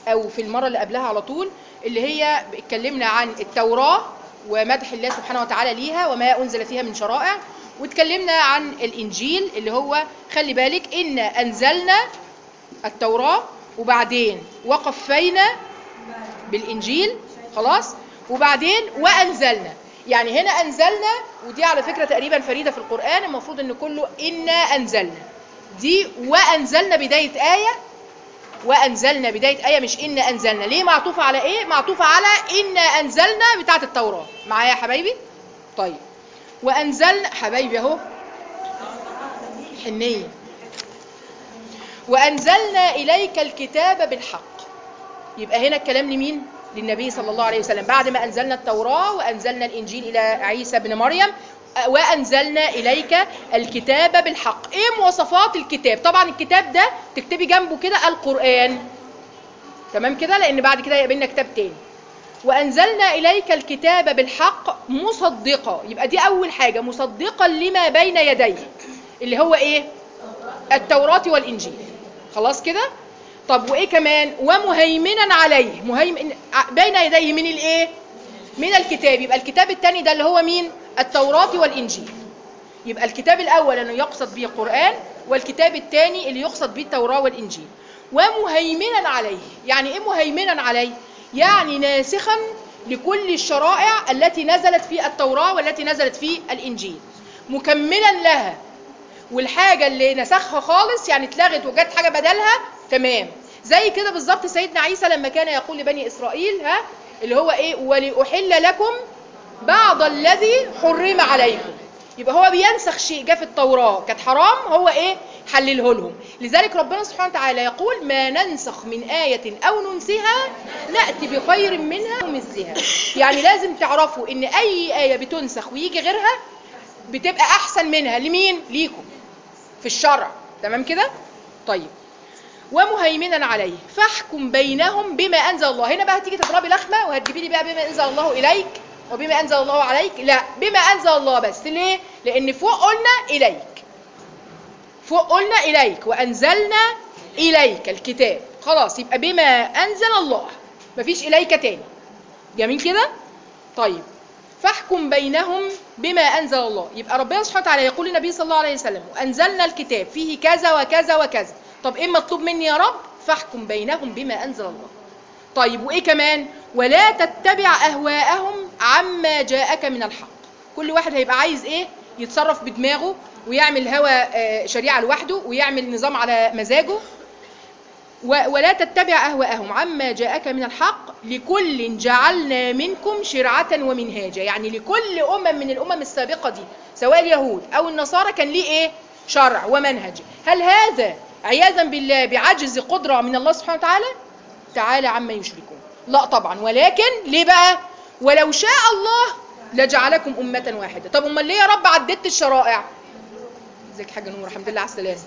او في المره اللي قبلها على طول اللي هي اتكلمنا عن التوراه ومدح الله سبحانه وتعالى ليها وما انزل فيها من شرائع واتكلمنا عن الانجيل اللي هو خلي بالك ان انزلنا التوراه وبعدين وقفينا بالانجيل خلاص وبعدين وانزلنا يعني هنا انزلنا ودي على فكره تقريبا فريده في القران المفروض ان كله انا انزلنا دي وانزلنا بدايه ايه وانزلنا بدايه ايه مش ان انزلنا ليه معطوفه على ايه معطوفه على ان انزلنا بتاعه التوراه معايا يا حبايبي طيب وانزلنا حبايبي اهو حنيه وانزلنا اليك الكتاب بالحق يبقى هنا الكلام لمين للنبي صلى الله عليه وسلم بعد ما انزلنا التوراه وانزلنا الانجيل الى عيسى بن مريم وانزلنا اليك الكتاب بالحق ايه مواصفات الكتاب طبعا الكتاب ده تكتبي جنبه كده القران تمام كده لان بعد كده يقابلنا كتاب تاني وانزلنا اليك الكتاب بالحق مصدقا يبقى دي اول حاجه مصدقا لما بين يديه اللي هو ايه التوراه والانجيل خلاص كده طب وايه كمان ومهيمنا عليه مهيمن بين يديه من الايه من الكتاب يبقى الكتاب الثاني ده اللي هو مين التوراة والإنجيل يبقى الكتاب الأول أنه يقصد به القرآن والكتاب الثاني اللي يقصد به التوراة والإنجيل ومهيمنا عليه يعني إيه مهيمنا عليه يعني ناسخا لكل الشرائع التي نزلت في التوراة والتي نزلت في الإنجيل مكملا لها والحاجة اللي نسخها خالص يعني اتلغت وجت حاجة بدلها تمام زي كده بالظبط سيدنا عيسى لما كان يقول لبني إسرائيل ها اللي هو إيه ولأحل لكم بعض الذي حرم عليكم يبقى هو بينسخ شيء جاء في التوراة كانت حرام هو ايه حلله لهم لذلك ربنا سبحانه وتعالى يقول ما ننسخ من آية أو ننسها نأتي بخير منها ومثلها يعني لازم تعرفوا ان أي آية بتنسخ ويجي غيرها بتبقى أحسن منها لمين؟ ليكم في الشرع تمام كده؟ طيب ومهيمنا عليه فاحكم بينهم بما أنزل الله هنا بقى هتيجي تضربي لخمة وهتجيبي لي بقى بما أنزل الله إليك وبما أنزل الله عليك لا بما أنزل الله بس ليه لأن فوق قلنا إليك فوق قلنا إليك وأنزلنا إليك الكتاب خلاص يبقى بما أنزل الله مفيش إليك تاني جميل كده طيب فاحكم بينهم بما أنزل الله يبقى ربنا سبحانه وتعالى يقول للنبي صلى الله عليه وسلم وأنزلنا الكتاب فيه كذا وكذا وكذا طب إيه مطلوب مني يا رب فاحكم بينهم بما أنزل الله طيب وإيه كمان ولا تتبع أهواءهم عما جاءك من الحق كل واحد هيبقى عايز إيه يتصرف بدماغه ويعمل هوى شريعة لوحده ويعمل نظام على مزاجه ولا تتبع أهواءهم عما جاءك من الحق لكل جعلنا منكم شرعة ومنهاجا يعني لكل أمم من الأمم السابقة دي سواء اليهود أو النصارى كان ليه إيه شرع ومنهج هل هذا عياذا بالله بعجز قدرة من الله سبحانه وتعالى تعالى عما يشركون لا طبعا ولكن ليه بقى ولو شاء الله لجعلكم أمة واحدة طب أمال ليه يا رب عددت الشرائع ازيك حاجة نور الحمد لله على السلامة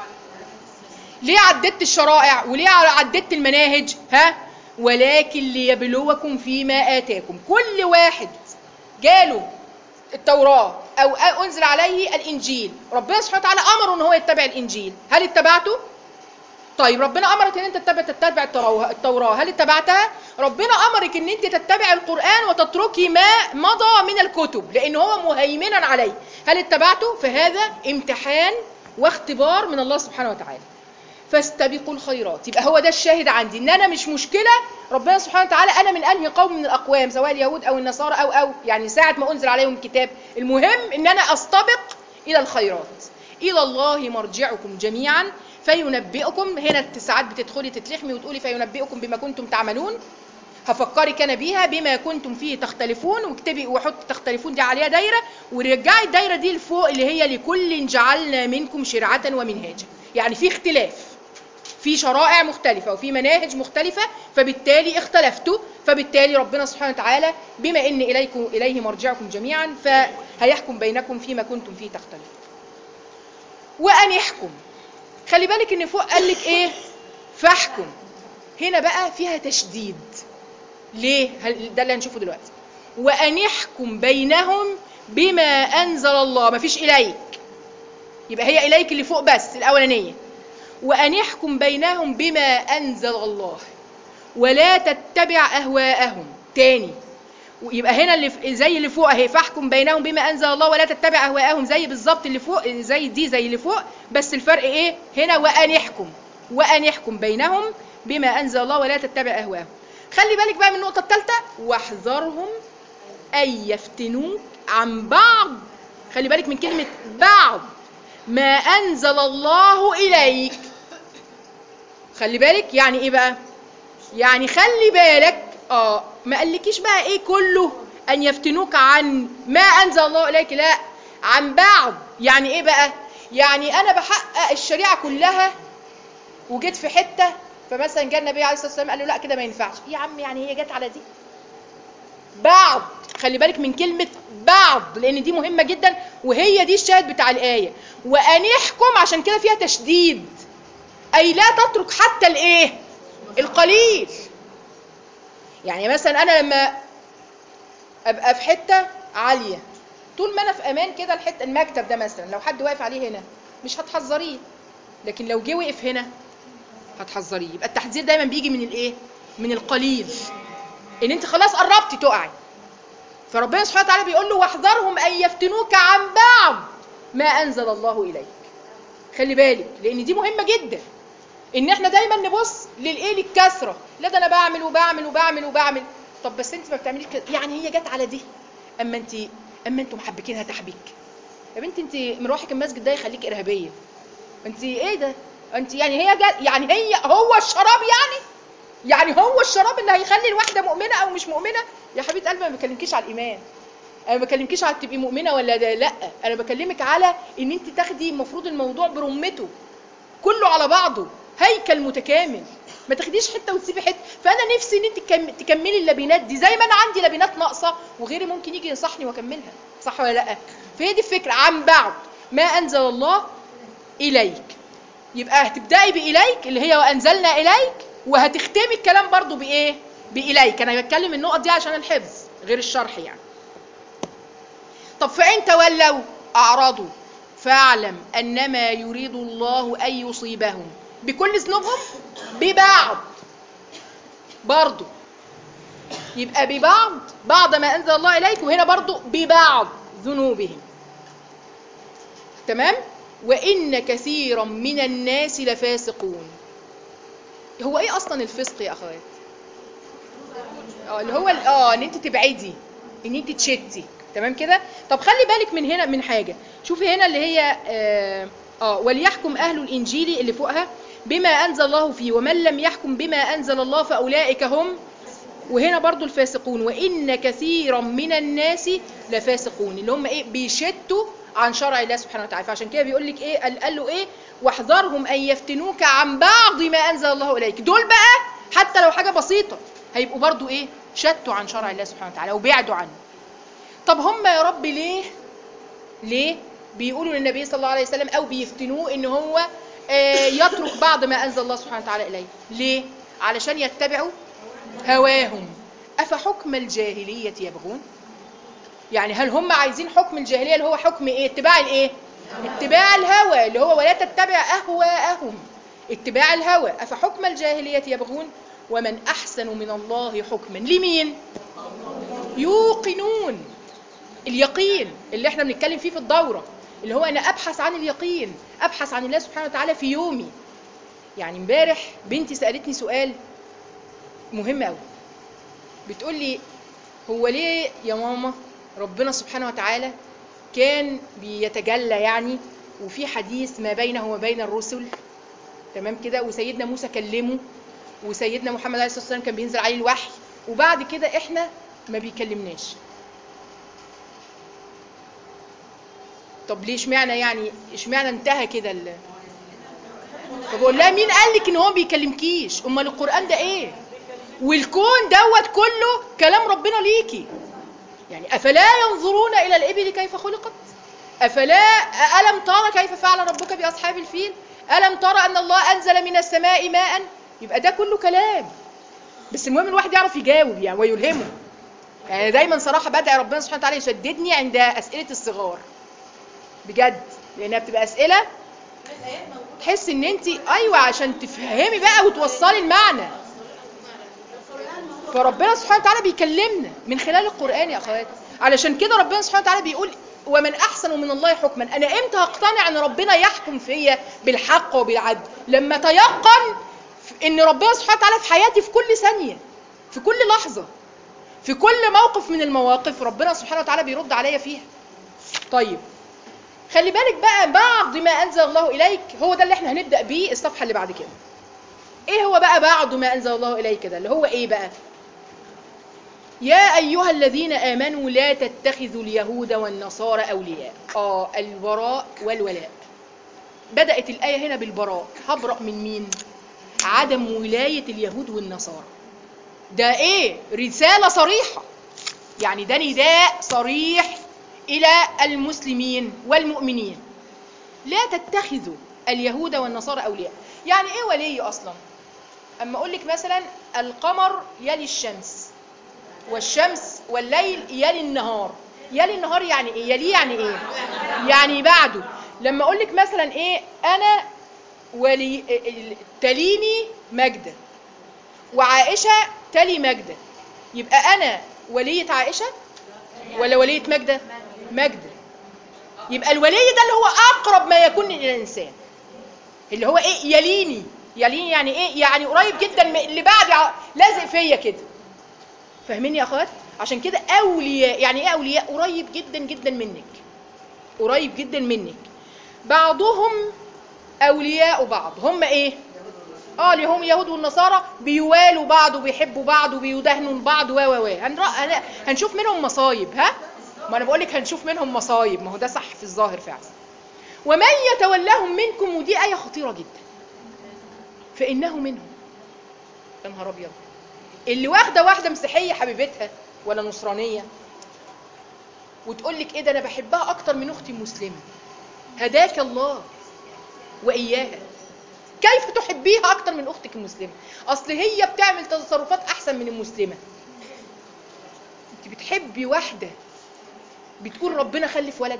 ليه عددت الشرائع وليه عددت المناهج ها ولكن ليبلوكم فيما آتاكم كل واحد جاله التوراة أو أنزل عليه الإنجيل ربنا سبحانه وتعالى أمره أن هو يتبع الإنجيل هل اتبعته؟ طيب ربنا امرك ان انت تتبع تتبع التوراه هل اتبعتها ربنا امرك ان انت تتبع القران وتتركي ما مضى من الكتب لان هو مهيمنا عليه هل اتبعته فهذا امتحان واختبار من الله سبحانه وتعالى فاستبقوا الخيرات يبقى هو ده الشاهد عندي ان انا مش مشكله ربنا سبحانه وتعالى انا من انهي قوم من الاقوام سواء اليهود او النصارى او او يعني ساعه ما انزل عليهم الكتاب المهم ان انا استبق الى الخيرات الى الله مرجعكم جميعا فينبئكم هنا ساعات بتدخلي تتلخمي وتقولي فينبئكم بما كنتم تعملون هفكرك انا بيها بما كنتم فيه تختلفون واكتبي وحط تختلفون دي عليها دايره ورجعي الدايره دي لفوق اللي هي لكل جعلنا منكم شرعه ومنهاجا يعني في اختلاف في شرائع مختلفه وفي مناهج مختلفه فبالتالي اختلفتوا فبالتالي ربنا سبحانه وتعالى بما ان اليكم اليه مرجعكم جميعا فهيحكم بينكم فيما كنتم فيه تختلفون وان يحكم خلي بالك ان فوق قال لك ايه فاحكم هنا بقى فيها تشديد ليه ده اللي هنشوفه دلوقتي وان يحكم بينهم بما انزل الله مفيش اليك يبقى هي اليك اللي فوق بس الاولانيه وان يحكم بينهم بما انزل الله ولا تتبع اهواءهم تاني يبقى هنا اللي في- زي اللي فوق اهي فاحكم بينهم بما انزل الله ولا تتبع اهواءهم زي بالظبط اللي فوق زي دي زي اللي فوق بس الفرق ايه هنا وان يحكم وان يحكم بينهم بما انزل الله ولا تتبع اهواءهم خلي بالك بقى من النقطه الثالثه واحذرهم ان يفتنوك عن بعض خلي بالك من كلمه بعض ما انزل الله اليك خلي بالك يعني ايه بقى يعني خلي بالك اه ما قالكيش بقى ايه كله ان يفتنوك عن ما انزل الله اليك لا عن بعض يعني ايه بقى يعني انا بحقق الشريعه كلها وجيت في حته فمثلا جاء النبي عليه الصلاه والسلام قال له لا كده ما ينفعش يا عم يعني هي جت على دي بعض خلي بالك من كلمة بعض لأن دي مهمة جدا وهي دي الشاهد بتاع الآية وأن يحكم عشان كده فيها تشديد أي لا تترك حتى الإيه القليل يعني مثلا أنا لما أبقى في حتة عالية طول ما أنا في أمان كده الحتة المكتب ده مثلا لو حد واقف عليه هنا مش هتحذريه لكن لو جه وقف هنا هتحذريه يبقى التحذير دايما بيجي من الإيه من القليل ان انت خلاص قربتي تقعي فربنا سبحانه وتعالى بيقول له واحذرهم ان يفتنوك عن بعض ما انزل الله اليك خلي بالك لان دي مهمه جدا ان احنا دايما نبص للايه للكثره لا ده انا بعمل وبعمل وبعمل وبعمل طب بس انت ما بتعمليش كده يعني هي جت على دي اما انت اما انتوا محبكينها تحبيك يا بنتي انت مروحك المسجد ده يخليك ارهابيه انت ايه ده انت يعني هي جت يعني هي هو الشراب يعني يعني هو الشراب اللي هيخلي الواحده مؤمنه او مش مؤمنه يا حبيبه قلبي ما بكلمكيش على الايمان انا ما بكلمكيش على تبقي مؤمنه ولا ده لا انا بكلمك على ان انت تاخدي المفروض الموضوع برمته كله على بعضه هيكل متكامل ما تاخديش حته وتسيبي حته فانا نفسي ان انت تكم- تكملي اللبنات دي زي ما انا عندي لبنات ناقصه وغيري ممكن يجي ينصحني واكملها صح ولا لا فهي دي الفكره عن بعض ما انزل الله اليك يبقى هتبداي باليك اللي هي وانزلنا اليك وهتختمي الكلام برضو بايه باليك انا بتكلم النقط دي عشان الحفظ غير الشرح يعني طب فان تولوا اعرضوا فاعلم انما يريد الله ان يصيبهم بكل ذنوبهم ببعض برضو يبقى ببعض بعض ما انزل الله اليك وهنا برضو ببعض ذنوبهم تمام وان كثيرا من الناس لفاسقون هو ايه اصلا الفسق يا اخوات اه اللي هو ال- اه ان انت تبعدي ان انت تشتي تمام كده طب خلي بالك من هنا من حاجه شوفي هنا اللي هي اه, آه وليحكم اهل الانجيل اللي فوقها بما انزل الله فيه ومن لم يحكم بما انزل الله فاولئك هم وهنا برضو الفاسقون وان كثيرا من الناس لفاسقون اللي هم ايه بيشتوا عن شرع الله سبحانه وتعالى فعشان كده بيقول لك ايه قال, قال له ايه واحذرهم ان يفتنوك عن بعض ما انزل الله اليك دول بقى حتى لو حاجه بسيطه هيبقوا برضو ايه شتوا عن شرع الله سبحانه وتعالى وبعدوا عنه طب هم يا رب ليه ليه بيقولوا للنبي صلى الله عليه وسلم او بيفتنوه ان هو آه، يترك بعض ما انزل الله سبحانه وتعالى اليه ليه علشان يتبعوا هواهم افحكم الجاهليه يبغون يعني هل هم عايزين حكم الجاهليه اللي هو حكم ايه اتباع الايه اتباع الهوى اللي هو ولا تتبع اهواءهم اتباع الهوى افحكم الجاهليه يبغون ومن احسن من الله حكما لمين يوقنون اليقين اللي احنا بنتكلم فيه في الدوره اللي هو انا ابحث عن اليقين ابحث عن الله سبحانه وتعالى في يومي يعني امبارح بنتي سالتني سؤال مهم قوي بتقول لي هو ليه يا ماما ربنا سبحانه وتعالى كان بيتجلى يعني وفي حديث ما بينه وبين الرسل تمام كده وسيدنا موسى كلمه وسيدنا محمد عليه الصلاه والسلام كان بينزل عليه الوحي وبعد كده احنا ما بيكلمناش طب ليه اشمعنى يعني اشمعنى انتهى كده ال... فبقول لها مين قال لك ان هو ما بيكلمكيش امال القران ده ايه والكون دوت كله كلام ربنا ليكي يعني افلا ينظرون الى الابل كيف خلقت افلا الم ترى كيف فعل ربك باصحاب الفيل الم ترى ان الله انزل من السماء ماء يبقى ده كله كلام بس المهم الواحد يعرف يجاوب يعني ويلهمه يعني دايما صراحه بدعي ربنا سبحانه وتعالى يسددني عند اسئله الصغار بجد لانها بتبقى اسئله تحس ان انت ايوه عشان تفهمي بقى وتوصلي المعنى فربنا سبحانه وتعالى بيكلمنا من خلال القرآن يا أخواتي علشان كده ربنا سبحانه وتعالى بيقول ومن أحسن من الله حكما أنا إمتى هقتنع أن ربنا يحكم فيا بالحق وبالعدل لما تيقن أن ربنا سبحانه وتعالى في حياتي في كل ثانية في كل لحظة في كل موقف من المواقف ربنا سبحانه وتعالى بيرد عليا فيها طيب خلي بالك بقى بعض ما أنزل الله إليك هو ده اللي احنا هنبدأ بيه الصفحة اللي بعد كده ايه هو بقى بعض ما أنزل الله إليك ده اللي هو ايه بقى يا أيها الذين آمنوا لا تتخذوا اليهود والنصارى أولياء آه البراء والولاء بدأت الآية هنا بالبراء هبرأ من مين عدم ولاية اليهود والنصارى ده ايه رسالة صريحة يعني ده نداء صريح إلى المسلمين والمؤمنين لا تتخذوا اليهود والنصارى أولياء يعني إيه ولي أصلا أما أقول لك مثلا القمر يلي الشمس والشمس والليل يلي النهار يلي النهار يعني إيه يلي يعني إيه يعني بعده لما أقول لك مثلا إيه أنا ولي تليني مجدة وعائشة تلي مجدة يبقى أنا ولية عائشة ولا ولية مجدة مجدة يبقى الولي ده اللي هو أقرب ما يكون إلى الإنسان اللي هو إيه يليني يليني يعني إيه يعني قريب جدا من اللي بعد لازق فيا كده فاهمين يا أخوات عشان كده أولياء يعني إيه أولياء قريب جدا جدا منك قريب جدا منك بعضهم أولياء بعض هم إيه اه اللي هم اليهود والنصارى بيوالوا بعض وبيحبوا بعض وبيدهنوا بعض و و و هنشوف منهم مصايب ها ما انا بقول لك هنشوف منهم مصايب ما هو ده صح في الظاهر فعلا ومن يتولهم منكم ودي آية خطيرة جدا فإنه منهم يا نهار أبيض اللي واخدة واحدة مسيحية حبيبتها ولا نصرانية وتقول لك إيه ده أنا بحبها أكتر من أختي المسلمة هداك الله وإياها كيف تحبيها أكتر من أختك المسلمة أصل هي بتعمل تصرفات أحسن من المسلمة أنت بتحبي واحدة بتقول ربنا خلف ولد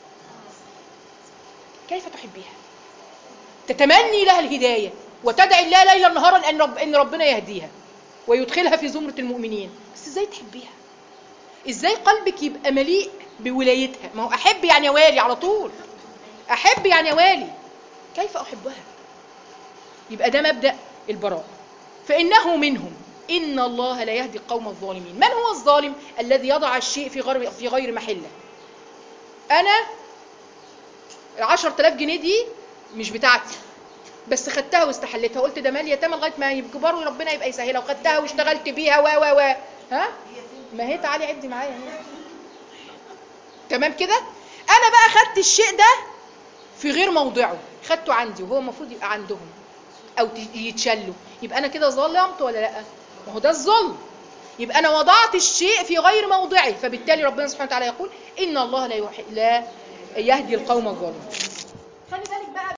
كيف تحبيها تتمني لها الهداية وتدعي الله ليلا نهارا أن, رب إن ربنا يهديها ويدخلها في زمرة المؤمنين بس إزاي تحبيها إزاي قلبك يبقى مليء بولايتها ما هو أحب يعني والي على طول أحب يعني والي كيف أحبها يبقى ده مبدأ البراء فإنه منهم إن الله لا يهدي القوم الظالمين من هو الظالم الذي يضع الشيء في غير, في غير محله أنا العشر تلاف جنيه دي مش بتاعتي بس خدتها واستحلتها قلت ده مال يتامى لغايه ما يكبروا ربنا يبقى يسهلها وخدتها واشتغلت بيها و و و ها ما هي تعالي عدي معايا هنا تمام كده انا بقى خدت الشيء ده في غير موضعه خدته عندي وهو المفروض يبقى عندهم او يتشلوا يبقى انا كده ظلمت ولا لا ما هو ده الظلم يبقى انا وضعت الشيء في غير موضعه فبالتالي ربنا سبحانه وتعالى يقول ان الله لا, يوحي لا يهدي القوم الظالمين خلي بالك